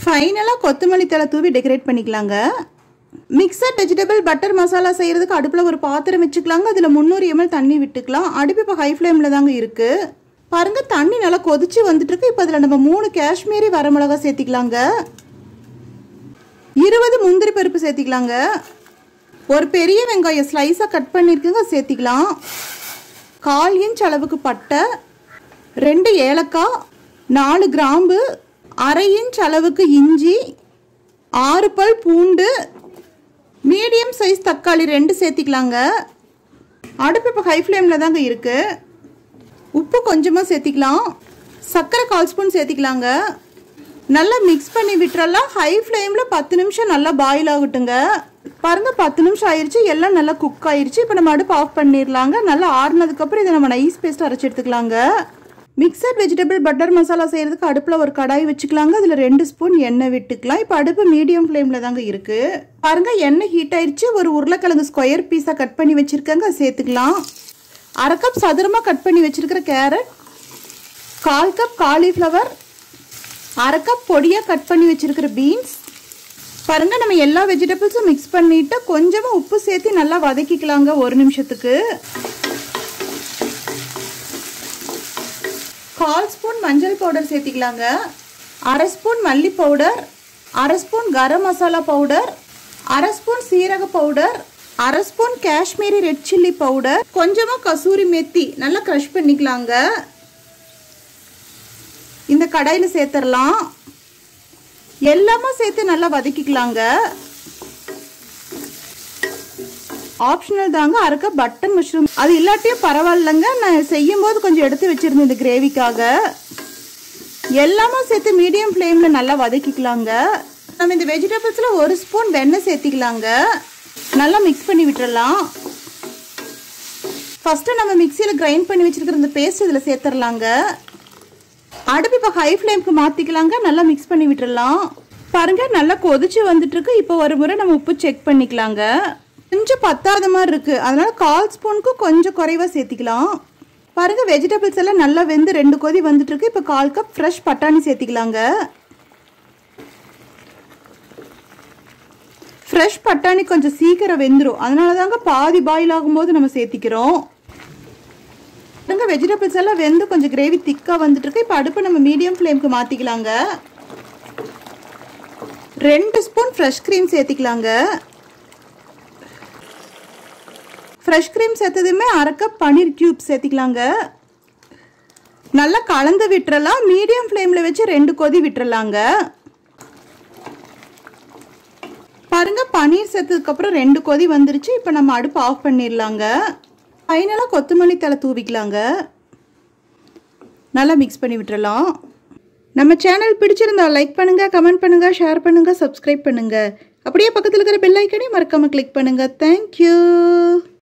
ஃபைனலாக கொத்தமல்லி தழை தூவி டெக்கரேட் பண்ணிக்கலாங்க மிக்சட் வெஜிடபிள் பட்டர் மசாலா செய்கிறதுக்கு அடுப்பில் ஒரு பாத்திரம் வச்சுக்கலாங்க அதில் முந்நூறு எம்எல் தண்ணி விட்டுக்கலாம் அடுப்பு இப்போ ஹை ஃப்ளேமில் தாங்க இருக்குது பாருங்க தண்ணி நல்லா கொதிச்சு வந்துட்டு இருக்கு இப்போ அதில் நம்ம மூணு காஷ்மீரி வரமிளகா சேர்த்திக்கலாங்க இருபது முந்திரி பருப்பு சேர்த்திக்கலாங்க ஒரு பெரிய வெங்காயம் ஸ்லைஸாக கட் பண்ணியிருக்குங்க சேர்த்திக்கலாம் கால் இன்ச் அளவுக்கு பட்டை ரெண்டு ஏலக்காய் நாலு கிராம்பு அரை இன்ச் அளவுக்கு இஞ்சி ஆறு பல் பூண்டு மீடியம் சைஸ் தக்காளி ரெண்டு சேர்த்திக்கலாங்க அடுப்பு இப்போ ஹை ஃப்ளேமில் தாங்க இருக்குது உப்பு கொஞ்சமாக சேர்த்திக்கலாம் சர்க்கரை கால் ஸ்பூன் சேர்த்திக்கலாங்க நல்லா மிக்ஸ் பண்ணி விட்டுறலாம் ஹை ஃப்ளேமில் பத்து நிமிஷம் நல்லா பாயில் ஆகட்டுங்க பாருங்க பத்து நிமிஷம் ஆயிடுச்சு எல்லாம் நல்லா குக் ஆயிடுச்சு இப்போ நம்ம அடுப்பு ஆஃப் பண்ணிடலாங்க நல்லா ஆறுனதுக்கப்புறம் இதை நம்ம நைஸ் பேஸ்ட் அரைச்சி எடுத்துக்கலாங்க மிக்சட் வெஜிடபிள் பட்டர் மசாலா செய்கிறதுக்கு அடுப்பில் ஒரு கடாய் வச்சுக்கலாங்க அதில் ரெண்டு ஸ்பூன் எண்ணெய் விட்டுக்கலாம் இப்போ அடுப்பு மீடியம் ஃப்ளேமில் தாங்க இருக்குது பாருங்க எண்ணெய் ஹீட் ஆயிடுச்சு ஒரு உருளைக்கிழங்கு ஸ்கொயர் பீஸாக கட் பண்ணி வச்சுருக்கேங்க சேர்த்துக்கலாம் அரை கப் சதுரமாக கட் பண்ணி வச்சுருக்கிற கேரட் கால் கப் காலிஃப்ளவர் அரை கப் பொடியாக கட் பண்ணி வச்சுருக்கிற பீன்ஸ் பாருங்க நம்ம எல்லா வெஜிடபிள்ஸும் மிக்ஸ் பண்ணிட்டு கொஞ்சமாக உப்பு சேர்த்து நல்லா வதக்கிக்கலாங்க ஒரு நிமிஷத்துக்கு கால் ஸ்பூன் மஞ்சள் பவுடர் சேர்த்திக்கலாங்க அரை ஸ்பூன் மல்லி பவுடர் அரை ஸ்பூன் கரம் மசாலா பவுடர் அரை ஸ்பூன் சீரக பவுடர் அரை spoon Kashmiri red chilli powder கொஞ்சமாக கசூரி மெத்தி நல்லா க்ரஷ் பண்ணிக்கலாங்க இந்த கடாயில் சேர்த்துடலாம் எல்லாமே சேர்த்து நல்லா வதக்கிக்கலாங்க ஆப்ஷனல் தாங்க அரைக்க பட்டன் மஷ்ரூம் அது இல்லாட்டியும் பரவாயில்லைங்க நான் செய்யும் போது கொஞ்சம் எடுத்து வச்சிருந்தேன் இந்த கிரேவிக்காக எல்லாமே சேர்த்து மீடியம் ஃப்ளேமில் நல்லா வதக்கிக்கலாங்க நம்ம இந்த வெஜிடபிள்ஸில் ஒரு ஸ்பூன் வெண்ணெய் சேர்த்திக்கலாங்க நல்லா மிக்ஸ் பண்ணி விட்டுறலாம் ஃபஸ்ட்டு நம்ம மிக்சியில் கிரைண்ட் பண்ணி வச்சிருக்கிற இந்த பேஸ்ட் இதில் சேர்த்துடலாங்க அடுப்பு இப்போ ஹை ஃப்ளேம்க்கு மாற்றிக்கலாங்க நல்லா மிக்ஸ் பண்ணி விட்டுறலாம் பாருங்க நல்லா கொதிச்சு வந்துட்டு இருக்கு இப்போ ஒரு முறை நம்ம உப்பு செக் பண்ணிக்கலாங்க கொஞ்சம் பத்தாத மாதிரி இருக்கு அதனால கால் ஸ்பூனுக்கு கொஞ்சம் குறைவாக சேர்த்திக்கலாம் பாருங்க வெஜிடபிள்ஸ் எல்லாம் நல்லா வெந்து ரெண்டு கொதி வந்துட்டு இருக்கு இப்போ கால் கப் ஃப்ரெஷ் பட்டாணி சேர்த்திக்கலாங்க ஃப்ரெஷ் பட்டாணி கொஞ்சம் சீக்கிரம் வெந்துடும் அதனால தாங்க பாதி பாயில் ஆகும்போது நம்ம சேர்த்திக்கிறோம் பாருங்க வெஜிடபிள்ஸ் எல்லாம் வெந்து கொஞ்சம் கிரேவி திக்காக வந்துட்டு இருக்கு இப்போ அடுப்பு நம்ம மீடியம் ஃப்ளேம்க்கு மாற்றிக்கலாங்க ரெண்டு ஸ்பூன் ஃப்ரெஷ் க்ரீம் சேர்த்திக்கலாங்க ஃப்ரெஷ் க்ரீம் சேர்த்ததுமே அரை கப் பன்னீர் கியூப் சேர்த்திக்கலாங்க நல்லா கலந்து விட்டுறலாம் மீடியம் ஃப்ளேமில் வச்சு ரெண்டு கொதி விட்டுறலாங்க பாருங்க பன்னீர் சேர்த்ததுக்கப்புறம் ரெண்டு கொதி வந்துருச்சு இப்போ நம்ம அடுப்பு ஆஃப் பண்ணிடலாங்க ஃபைனலாக கொத்தமல்லி தலை தூவிக்கலாங்க நல்லா மிக்ஸ் பண்ணி விட்டுறலாம் நம்ம சேனல் பிடிச்சிருந்தா லைக் பண்ணுங்கள் கமெண்ட் பண்ணுங்கள் ஷேர் பண்ணுங்கள் சப்ஸ்கிரைப் பண்ணுங்கள் அப்படியே பக்கத்தில் இருக்கிற பெல் ஐக்கனையும் மறக்காமல் கிளிக் பண்ணுங்கள் தேங்க்யூ